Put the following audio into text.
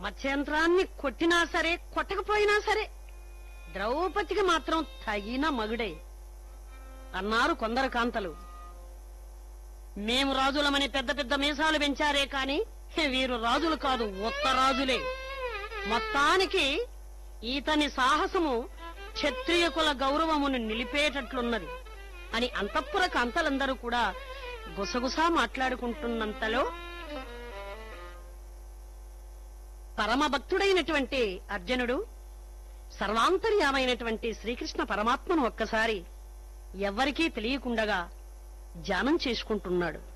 మత్స్యంత్రాన్ని కొట్టినా సరే కొట్టకపోయినా సరే ద్రౌపదికి మాత్రం తగిన మగుడే అన్నారు కొందరు కాంతలు మేము రాజులమని పెద్ద పెద్ద మీసాలు పెంచారే కాని వీరు రాజులు కాదు ఉత్త రాజులే మొత్తానికి ఈతని సాహసము క్షత్రియ కుల గౌరవమును నిలిపేటట్లున్నది అని అంతఃపుర కాంతలందరూ కూడా గుసగుసా మాట్లాడుకుంటున్నంతలో పరమభక్తుడైనటువంటి అర్జునుడు సర్వాంతర్యామైనటువంటి శ్రీకృష్ణ పరమాత్మను ఒక్కసారి ఎవ్వరికీ తెలియకుండగా ధ్యానం చేసుకుంటున్నాడు